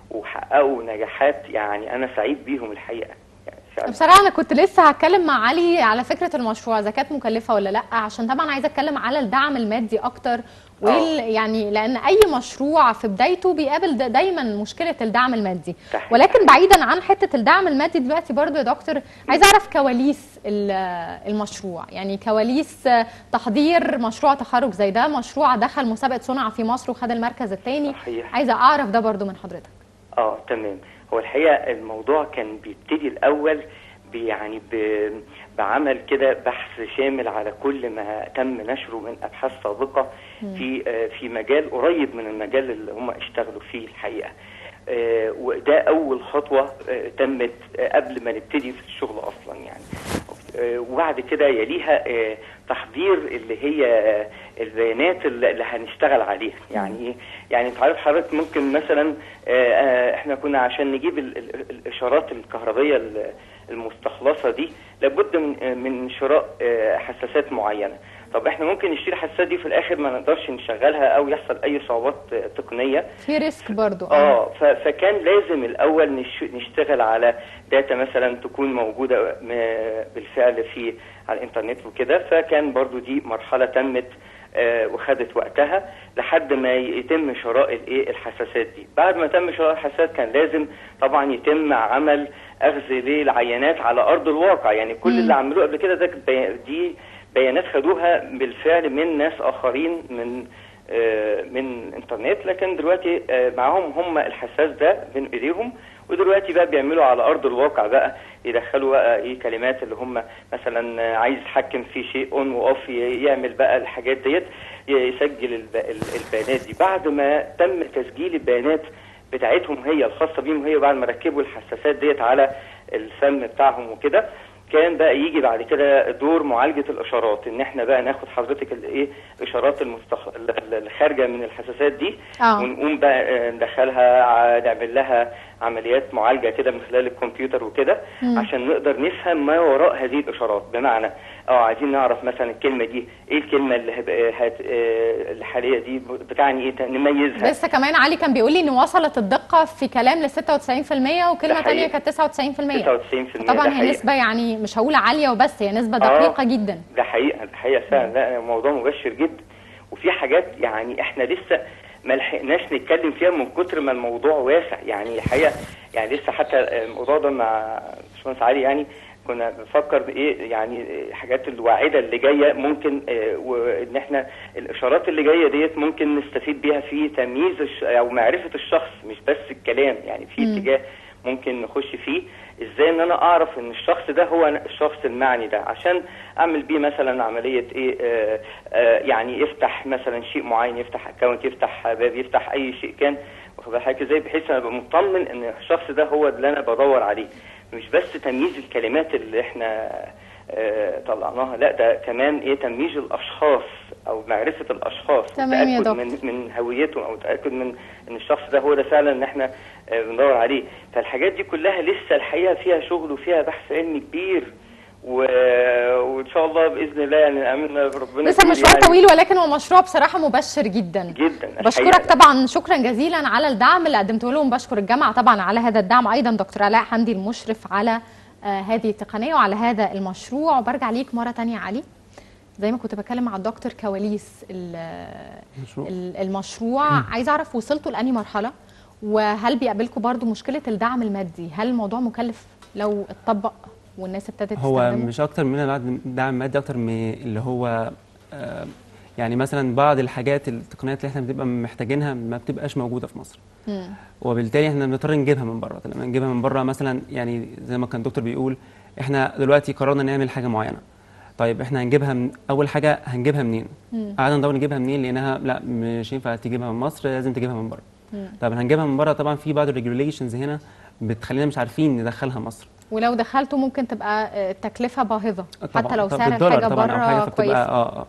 وحققوا نجاحات يعني انا سعيد بيهم الحقيقه يعني فعلا. بصراحه انا كنت لسه هتكلم مع علي على فكره المشروع اذا كانت مكلفه ولا لا عشان طبعا عايزه اتكلم على الدعم المادي اكتر وايه ال- يعني لان اي مشروع في بدايته بيقابل دا- دايما مشكله الدعم المادي صحيح. ولكن بعيدا عن حته الدعم المادي دلوقتي برضو يا دكتور عايزه اعرف كواليس ال- المشروع يعني كواليس تحضير مشروع تخرج زي ده مشروع دخل مسابقه صنع في مصر وخد المركز الثاني صحيح. عايزه اعرف ده برضو من حضرتك اه تمام هو الحقيقه الموضوع كان بيبتدي الاول ب- يعني ب- بعمل كده بحث شامل على كل ما تم نشره من ابحاث سابقه في آه، في مجال قريب من المجال اللي هم اشتغلوا فيه الحقيقه آه، وده اول خطوه آه، تمت آه، قبل ما نبتدي في الشغل اصلا يعني آه، وبعد كده يليها آه، تحضير اللي هي آه، البيانات اللي اللي هنشتغل عليها يعني ايه يعني انت عارف حضرتك ممكن مثلا آه، آه، احنا كنا عشان نجيب ال- ال- الاشارات الكهربيه ال- المستخلصه دي لابد من آه، من شراء آه، حساسات معينه طب احنا ممكن نشتري الحساسات دي في الاخر ما نقدرش نشغلها او يحصل اي صعوبات آه، تقنيه في ريسك برضو اه ف- فكان لازم الاول نش- نشتغل على داتا مثلا تكون موجوده م- بالفعل في على الانترنت وكده فكان برضو دي مرحله تمت آه، وخدت وقتها لحد ما يتم شراء الايه الحساسات دي بعد ما تم شراء الحساسات كان لازم طبعا يتم عمل اخذ للعينات على ارض الواقع يعني كل مم. اللي عملوه قبل كده ده بي- دي بيانات خدوها بالفعل من ناس اخرين من آه، من انترنت لكن دلوقتي آه، معاهم هم الحساس ده بين ايديهم ودلوقتي بقى بيعملوا على ارض الواقع بقى يدخلوا بقى ايه كلمات اللي هم مثلا آه، عايز يتحكم في شيء اون واوف يعمل بقى الحاجات ديت يسجل الب- ال- البيانات دي بعد ما تم تسجيل البيانات بتاعتهم هي الخاصه بيهم هي بعد ما ركبوا الحساسات ديت على الفم بتاعهم وكده كان بقى يجي بعد كده دور معالجه الاشارات ان احنا بقى ناخد حضرتك الايه الاشارات المستخ... اللي خارجه من الحساسات دي آه. ونقوم بقى آه، ندخلها ع- نعمل لها عمليات معالجه كده من خلال الكمبيوتر وكده مم. عشان نقدر نفهم ما وراء هذه الاشارات بمعنى اه عايزين نعرف مثلا الكلمه دي ايه الكلمه اللي هب- هت... آه، الحاليه دي بتعني ايه نميزها لسه كمان علي كان بيقول لي ان وصلت الدقه في كلام ل 96% وكلمه ده ثانيه حقيقي. كانت 99% 99% طبعا ده هي حقيقي. نسبه يعني مش هقول عاليه وبس هي نسبه آه. دقيقه جدا ده حقيقه ده حقيقه فعلا لا موضوع مبشر جدا وفي حاجات يعني احنا لسه ما لحقناش نتكلم فيها من كتر ما الموضوع واسع يعني الحقيقه يعني لسه حتى الموضوع ده مع باشمهندس علي يعني كنا بنفكر بايه يعني الحاجات الواعده اللي جايه ممكن آه، وان احنا الاشارات اللي جايه ديت ممكن نستفيد بيها في تمييز الش- او معرفه الشخص مش بس الكلام يعني في مم. اتجاه ممكن نخش فيه ازاي ان انا اعرف ان الشخص ده هو الشخص المعني ده عشان اعمل بيه مثلا عمليه ايه آه آه يعني يفتح مثلا شيء معين يفتح اكونت يفتح باب يفتح اي شيء كان واخد بالك حضرتك ازاي بحيث انا ابقى مطمن ان الشخص ده هو اللي انا بدور عليه مش بس تمييز الكلمات اللي احنا آه طلعناها لا ده كمان ايه تمييز الاشخاص او معرفه الاشخاص تمام يا والتأكد دكتور. من من هويتهم او تاكد من ان الشخص ده هو ده فعلا ان احنا آه، بندور عليه فالحاجات دي كلها لسه الحقيقه فيها شغل وفيها بحث علمي كبير و... وان شاء الله باذن الله يعني امنا بربنا لسه كبير المشروع يعني طويل ولكن هو مشروع بصراحه مبشر جدا جدا بشكرك الحقيقة. طبعا شكرا جزيلا على الدعم اللي قدمته لهم بشكر الجامعه طبعا على هذا الدعم ايضا دكتور علاء حمدي المشرف على آه هذه التقنيه وعلى هذا المشروع وبرجع ليك مره تانية يا علي زي ما كنت بتكلم مع الدكتور كواليس ال- مشروع. ال- المشروع عايز اعرف وصلتوا لاني مرحله وهل بيقابلكم برضو مشكله الدعم المادي هل الموضوع مكلف لو اتطبق والناس ابتدت هو تستخدمه مش اكتر من الدعم- دعم مادي اكتر من اللي هو آه، يعني مثلا بعض الحاجات التقنيات اللي احنا بنبقى محتاجينها ما بتبقاش موجوده في مصر مم. وبالتالي احنا بنضطر نجيبها من بره لما نجيبها من بره مثلا يعني زي ما كان الدكتور بيقول احنا دلوقتي قررنا نعمل حاجه معينه طيب احنا هنجيبها من اول حاجه هنجيبها منين مم. قعدنا ندور نجيبها منين لقيناها لا مش ينفع تجيبها من مصر لازم تجيبها من بره مم. طب هنجيبها من بره طبعا في بعض الريجوليشنز هنا بتخلينا مش عارفين ندخلها مصر ولو دخلته ممكن تبقى آه، التكلفه باهظه طبعا حتى لو طب سعر بالدولار الحاجه طبعا او حاجه بره فبتبقى كويس اه اه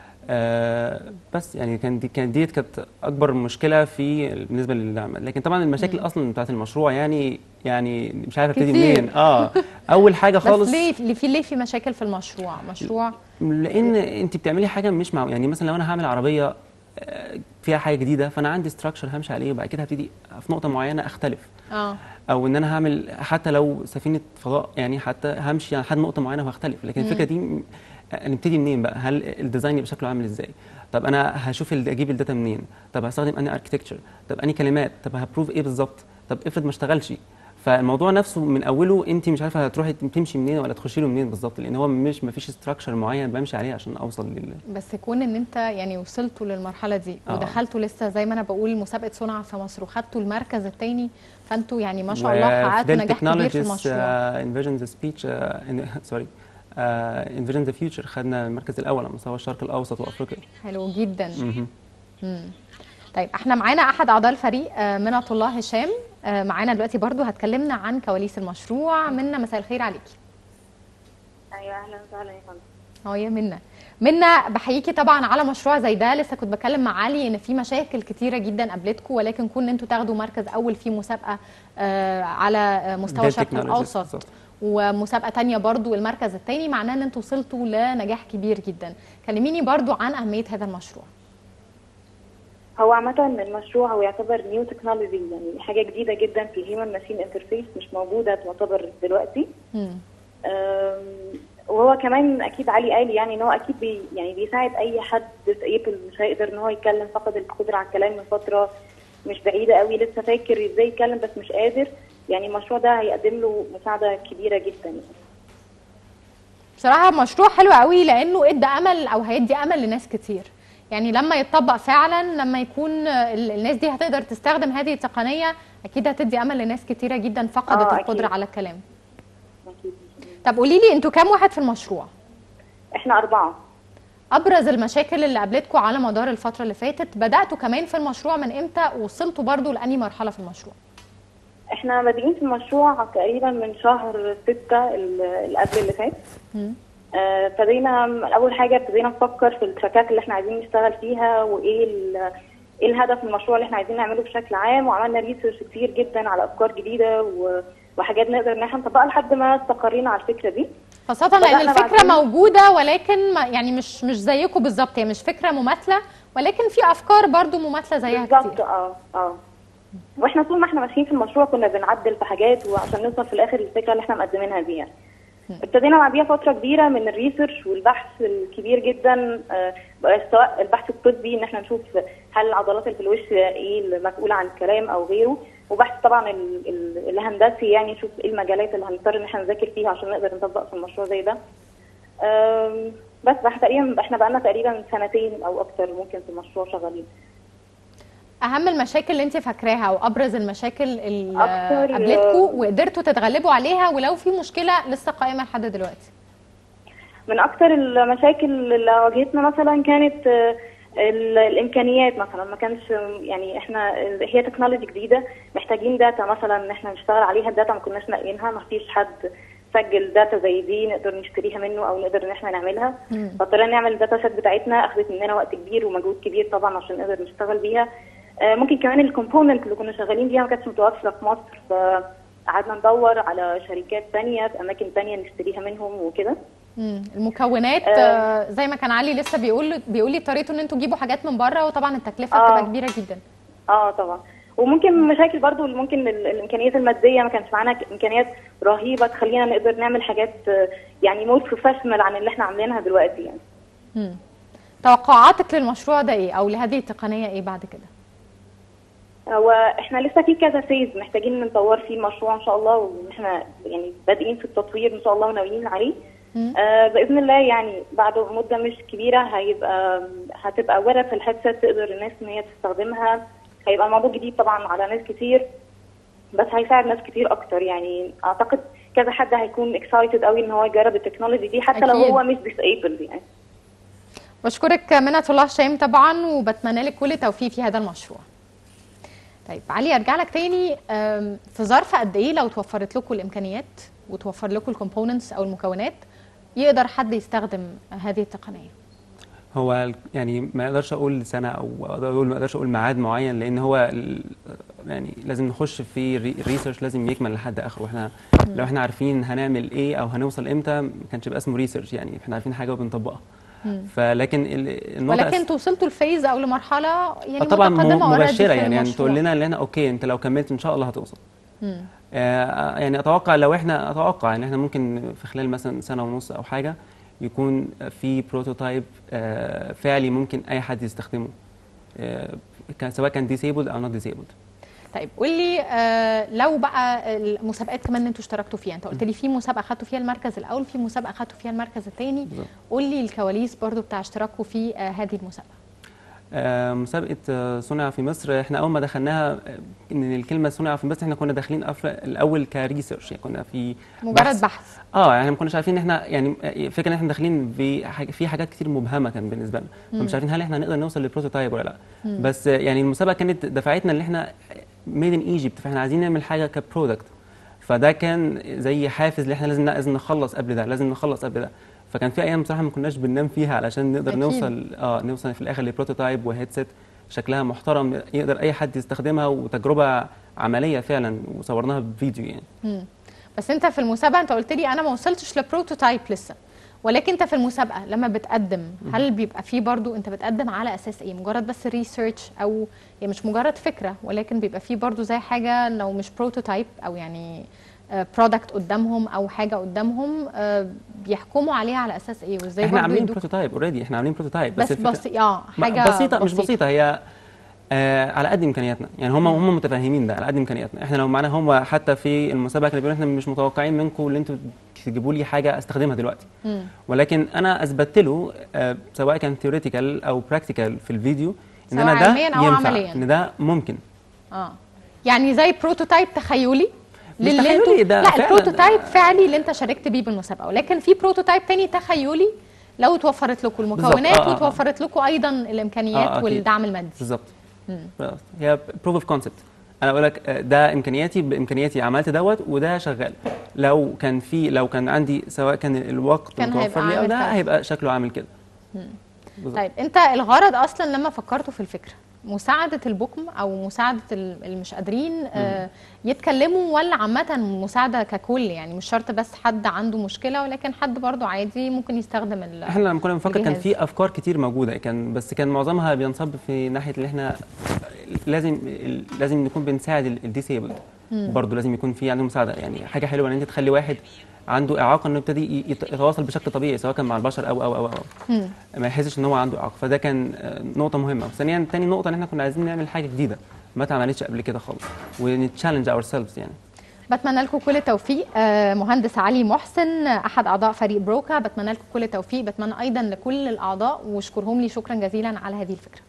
آه، بس يعني كان دي كانت ديت كانت اكبر مشكله في بالنسبه للدعم لكن طبعا المشاكل اصلا بتاعت المشروع يعني يعني مش عارف ابتدي كتير. منين اه اول حاجه بس خالص ليه ليه في ليه في مشاكل في المشروع مشروع لان انت بتعملي حاجه مش مع يعني مثلا لو انا هعمل عربيه آه، فيها حاجه جديده فانا عندي ستراكشر همشي عليه وبعد كده هبتدي في نقطه معينه اختلف اه او ان انا هعمل حتى لو سفينه فضاء يعني حتى همشي لحد نقطه معينه وهختلف لكن الفكره دي م- نبتدي منين بقى هل الديزاين يبقى شكله عامل ازاي طب انا هشوف ال- اجيب الداتا منين طب هستخدم انهي اركتكتشر طب انهي كلمات طب هبروف ايه بالظبط طب افرض ما اشتغلش فالموضوع نفسه من اوله انت مش عارفه هتروحي تمشي منين ولا تخشي له منين بالظبط لان هو مش ما فيش ستراكشر معين بمشي عليه عشان اوصل لل بس كون ان انت يعني وصلتوا للمرحله دي آه. ودخلتوا لسه زي ما انا بقول مسابقه صنع في مصر وخدتوا المركز الثاني فانتوا يعني ما شاء الله حققتوا نجاح كبير في المشروع انفيجن ذا سبيتش سوري انفيجن ذا فيوتشر خدنا المركز الاول على مستوى الشرق الاوسط وافريقيا حلو جدا مهم. مم. طيب احنا معانا احد اعضاء الفريق آه، منى الله هشام آه، معانا دلوقتي برضو هتكلمنا عن كواليس المشروع منا مساء الخير عليكي ايوه اهلا وسهلا يا فندم اه يا منا منا بحييكي طبعا على مشروع زي ده لسه كنت بكلم مع علي ان في مشاكل كتيره جدا قابلتكم ولكن كون ان انتوا تاخدوا مركز اول في مسابقه آه، على آه، مستوى Dell الشرق Technologies الاوسط بالظبط. ومسابقه تانية برضو المركز الثاني معناه ان انتوا وصلتوا لنجاح كبير جدا كلميني برضو عن اهميه هذا المشروع هو عامة المشروع هو يعتبر نيو تكنولوجي يعني حاجة جديدة جدا في الهيومن ماشين انترفيس مش موجودة تعتبر دلوقتي مم. أم، وهو كمان اكيد علي قال يعني ان هو اكيد بي يعني بيساعد اي حد ديسيبل مش هيقدر ان هو يتكلم فقد القدره على الكلام من فتره مش بعيده قوي لسه فاكر ازاي يتكلم بس مش قادر يعني المشروع ده هيقدم له مساعده كبيره جدا بصراحه مشروع حلو قوي لانه ادى امل او هيدي امل لناس كتير يعني لما يتطبق فعلا لما يكون ال- الناس دي هتقدر تستخدم هذه التقنيه اكيد هتدي امل لناس كتيره جدا فقدت آه، القدره أكيد. على الكلام اكيد طب قولي لي انتوا كام واحد في المشروع احنا اربعه ابرز المشاكل اللي قابلتكم على مدار الفتره اللي فاتت بداتوا كمان في المشروع من امتى وصلتوا برضو لاني مرحله في المشروع احنا بادئين في المشروع تقريبا من شهر ستة ال- اللي قبل اللي فات مم. آه، ابتدينا اول حاجه ابتدينا نفكر في التراكات اللي احنا عايزين نشتغل فيها وايه ال- ايه الهدف من المشروع اللي احنا عايزين نعمله بشكل عام وعملنا ريسيرش كتير جدا على افكار جديده و- وحاجات نقدر ان احنا نطبقها لحد ما استقرينا على الفكره دي خاصة لأن بدأنا الفكرة بعدين. موجودة ولكن ما يعني مش مش زيكم بالظبط هي مش فكرة مماثلة ولكن في أفكار برضو مماثلة زيها بالظبط كتير اه اه واحنا طول ما احنا ماشيين في المشروع كنا بنعدل في حاجات وعشان نوصل في الاخر للفكره اللي احنا مقدمينها دي يعني. ابتدينا بعديها فتره كبيره من الريسيرش والبحث الكبير جدا آه، بقى سواء البحث الطبي ان احنا نشوف هل العضلات اللي في الوش ايه المسؤوله عن الكلام او غيره وبحث طبعا ال- ال- الهندسي يعني نشوف ايه المجالات اللي هنضطر ان احنا نذاكر فيها عشان نقدر نطبق في المشروع زي ده آم، بس احنا تقريبا احنا بقالنا تقريبا سنتين او اكتر ممكن في المشروع شغالين أهم المشاكل اللي أنت فاكراها أو أبرز المشاكل اللي أكتر- قابلتكم وقدرتوا تتغلبوا عليها ولو في مشكلة لسه قائمة لحد دلوقتي من اكتر المشاكل اللي واجهتنا مثلا كانت آه، ال- الامكانيات مثلا ما كانش يعني احنا هي تكنولوجي جديده محتاجين داتا مثلا ان احنا نشتغل عليها الداتا ما كناش لاقيينها ما فيش حد سجل داتا زي دي نقدر نشتريها منه او نقدر ان احنا نعملها مم. فاضطرينا نعمل الداتا سيت بتاعتنا اخذت مننا وقت كبير ومجهود كبير طبعا عشان نقدر نشتغل بيها آه، ممكن كمان الكومبوننت اللي كنا شغالين بيها ما كانتش متوفره في مصر فقعدنا ندور على شركات تانية في اماكن تانية نشتريها منهم وكده مم. المكونات آه. آه، زي ما كان علي لسه بيقول بيقول لي اضطريتوا ان انتوا تجيبوا حاجات من بره وطبعا التكلفه آه. بتبقى كبيره جدا اه طبعا وممكن مشاكل برضو اللي ممكن ال- الامكانيات الماديه ما كانش معانا ك- امكانيات رهيبه تخلينا نقدر نعمل حاجات آه، يعني مور بروفيشنال عن اللي احنا عاملينها دلوقتي يعني مم. توقعاتك للمشروع ده ايه او لهذه التقنيه ايه بعد كده هو احنا لسه في كذا فيز محتاجين نطور فيه المشروع ان شاء الله وان احنا يعني بادئين في التطوير ان شاء الله وناويين عليه آه باذن الله يعني بعد مده مش كبيره هيبقى هتبقى ورا في الهيدسيت تقدر الناس ان هي تستخدمها هيبقى الموضوع جديد طبعا على ناس كتير بس هيساعد ناس كتير اكتر يعني اعتقد كذا حد هيكون اكسايتد قوي ان هو يجرب التكنولوجي دي حتى لو أكيد. هو مش ديسيبل يعني بشكرك منى الله هشام طبعا وبتمنى لك كل التوفيق في هذا المشروع طيب علي ارجع لك تاني أم، في ظرف قد ايه لو توفرت لكم الامكانيات وتوفر لكم الكومبوننتس او المكونات يقدر حد يستخدم هذه التقنيه هو ال- يعني ما اقدرش اقول سنه او اقدر اقول ما اقدرش اقول ميعاد معين لان هو ال- يعني لازم نخش في ريسيرش لازم يكمل لحد اخره احنا لو احنا عارفين هنعمل ايه او هنوصل امتى ما كانش يبقى اسمه ريسيرش يعني احنا عارفين حاجه وبنطبقها فلكن ال- النقطه ولكن انتوا وصلتوا لفيز او لمرحله يعني آه طبعا م- متقدمه already مبشره في يعني يعني المشروع. تقول لنا ان احنا اوكي انت لو كملت ان شاء الله هتوصل مم. آه، يعني اتوقع لو احنا اتوقع ان احنا ممكن في خلال مثلا سنه ونص او حاجه يكون في بروتوتايب آه، فعلي ممكن اي حد يستخدمه آه، كان سواء كان ديسيبلد او نوت ديسيبلد طيب قول لي آه لو بقى المسابقات كمان انتوا اشتركتوا فيها انت قلت لي في مسابقه خدتوا فيها المركز الاول في مسابقه خدتوا فيها المركز الثاني بالظبط. قول لي الكواليس برضو بتاع اشتراككم في آه هذه المسابقه آه، مسابقه آه، صنع في مصر احنا اول ما دخلناها آه، ان الكلمه صنع في مصر احنا كنا داخلين أفر- الاول كريسيرش يعني كنا في مجرد بحث اه يعني ما كناش عارفين ان احنا يعني فكره ان احنا داخلين بحاجة في حاجات كتير مبهمه كان بالنسبه لنا فمش عارفين هل احنا هنقدر نوصل للبروتوتايب ولا لا بس آه، يعني المسابقه كانت دفعتنا ان احنا ميد ان ايجيبت فاحنا عايزين نعمل حاجه كبرودكت فده كان زي حافز ان احنا لازم لازم نخلص قبل ده لازم نخلص قبل ده فكان في ايام بصراحه ما كناش بننام فيها علشان نقدر أكيد. نوصل اه نوصل في الاخر لبروتوتايب وهيدسيت شكلها محترم يقدر اي حد يستخدمها وتجربه عمليه فعلا وصورناها بفيديو يعني مم. بس انت في المسابقه انت قلت لي انا ما وصلتش لبروتوتايب لسه ولكن انت في المسابقه لما بتقدم هل بيبقى فيه برضو انت بتقدم على اساس ايه مجرد بس ريسيرش او يعني مش مجرد فكره ولكن بيبقى فيه برضو زي حاجه لو مش بروتوتايب او يعني برودكت قدامهم او حاجه قدامهم آه، بيحكموا عليها على اساس ايه وازاي احنا برضو عاملين يدوك- بروتوتايب اوريدي احنا عاملين بروتوتايب بس الفكرة- بس اه ما- حاجه بسيطة مش بسيطة هي آه على قد امكانياتنا يعني هم هم متفاهمين ده على قد امكانياتنا احنا لو معانا هم حتى في المسابقه كانوا بيقولوا احنا مش متوقعين منكم ان انتوا تجيبوا لي حاجه استخدمها دلوقتي مم. ولكن انا اثبتت له آه سواء كان ثيوريتيكال او براكتيكال في الفيديو ان سواء انا ده علمياً أو ينفع عملياً. ان ده ممكن اه يعني زي بروتوتايب تخيلي مش للي تخيلي، انتوا- ده لا فعلاً. البروتوتايب فعلي اللي انت شاركت بيه بالمسابقه ولكن في بروتوتايب تاني تخيلي لو توفرت لكم المكونات آه، آه، آه. وتوفرت لكم ايضا الامكانيات آه، أكيد. والدعم المادي بالظبط خلاص. هي بروف اوف كونسبت انا بقول لك آه، ده امكانياتي بامكانياتي عملت دوت وده شغال لو كان في لو كان عندي سواء كان الوقت كان متوفر هيبقى لي او عامل ده كذا. هيبقى شكله عامل كده بالظبط. طيب انت الغرض اصلا لما فكرتوا في الفكره مساعده البكم او مساعده ال- اللي مش قادرين آه يتكلموا ولا عامه مساعده ككل يعني مش شرط بس حد عنده مشكله ولكن حد برضو عادي ممكن يستخدم ال- احنا لما كنا بنفكر كان الجهاز. في افكار كتير موجوده كان بس كان معظمها بينصب في ناحيه اللي احنا لازم لازم نكون بنساعد الديسيبلد برضه لازم يكون في عندهم مساعده يعني حاجه حلوه ان انت تخلي واحد عنده اعاقه انه يبتدي يت- يتواصل بشكل طبيعي سواء كان مع البشر او او او او مم. ما يحسش ان هو عنده اعاقه فده كان آه، نقطه مهمه ثانيا تاني نقطه ان احنا كنا عايزين نعمل حاجه جديده ما اتعملتش قبل كده خالص ونتشالنج اور سيلفز يعني بتمنى لكم كل التوفيق آه، مهندس علي محسن آه، احد اعضاء فريق بروكا بتمنى لكم كل التوفيق بتمنى ايضا لكل الاعضاء واشكرهم لي شكرا جزيلا على هذه الفكره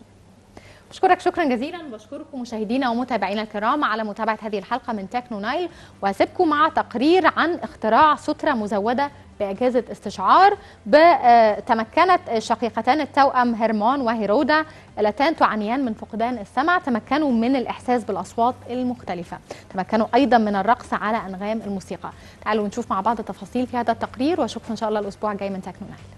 بشكرك شكرا جزيلا بشكركم مشاهدينا ومتابعينا الكرام على متابعه هذه الحلقه من تكنو نايل وهسيبكم مع تقرير عن اختراع ستره مزوده باجهزه استشعار ب- آه، تمكنت شقيقتان التوأم هرمان وهيرودا اللتان تعانيان من فقدان السمع تمكنوا من الاحساس بالاصوات المختلفه تمكنوا ايضا من الرقص على انغام الموسيقى تعالوا نشوف مع بعض التفاصيل في هذا التقرير واشوفكم ان شاء الله الاسبوع الجاي من تكنو نايل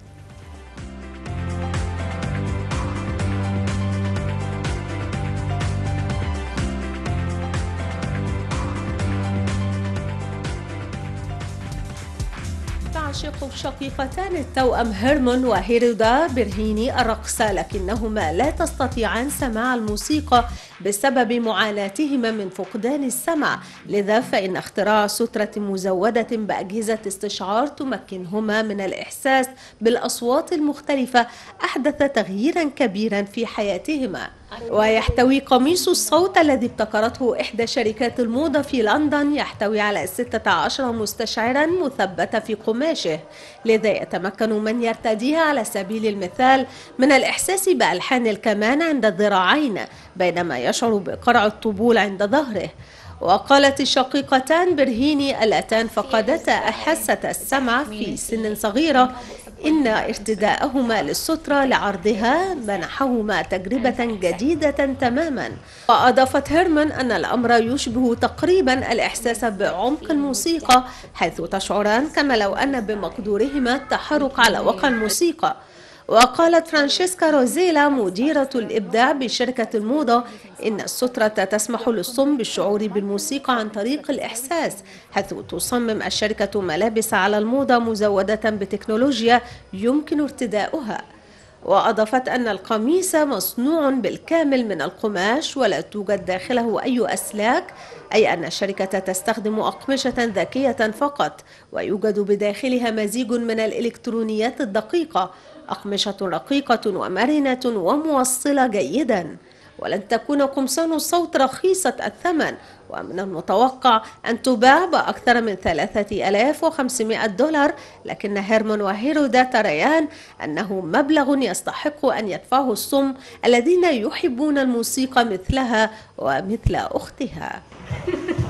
تعشق شقيقتان التوأم هيرمون وهيرودا برهيني الرقص لكنهما لا تستطيعان سماع الموسيقى بسبب معاناتهما من فقدان السمع لذا فإن اختراع سترة مزودة بأجهزة استشعار تمكنهما من الإحساس بالأصوات المختلفة أحدث تغييرا كبيرا في حياتهما ويحتوي قميص الصوت الذي ابتكرته إحدى شركات الموضة في لندن يحتوي على 16 مستشعرا مثبتة في قماشه لذا يتمكن من يرتديها على سبيل المثال من الإحساس بألحان الكمان عند الذراعين بينما يشعر بقرع الطبول عند ظهره وقالت الشقيقتان برهيني اللتان فقدتا حاسة السمع في سن صغيرة إن ارتداءهما للسترة لعرضها منحهما تجربة جديدة تماما وأضافت هيرمان أن الأمر يشبه تقريبا الإحساس بعمق الموسيقى حيث تشعران كما لو أن بمقدورهما التحرك على وقع الموسيقى وقالت فرانشيسكا روزيلا مديرة الإبداع بشركة الموضة إن السترة تسمح للصم بالشعور بالموسيقى عن طريق الإحساس حيث تصمم الشركة ملابس على الموضة مزودة بتكنولوجيا يمكن ارتداؤها وأضافت أن القميص مصنوع بالكامل من القماش ولا توجد داخله أي أسلاك أي أن الشركة تستخدم أقمشة ذكية فقط ويوجد بداخلها مزيج من الإلكترونيات الدقيقة أقمشة رقيقة ومرنة وموصلة جيدا ولن تكون قمصان الصوت رخيصة الثمن ومن المتوقع أن تباع بأكثر من 3500 دولار لكن هيرمان وهيرودا تريان أنه مبلغ يستحق أن يدفعه الصم الذين يحبون الموسيقى مثلها ومثل أختها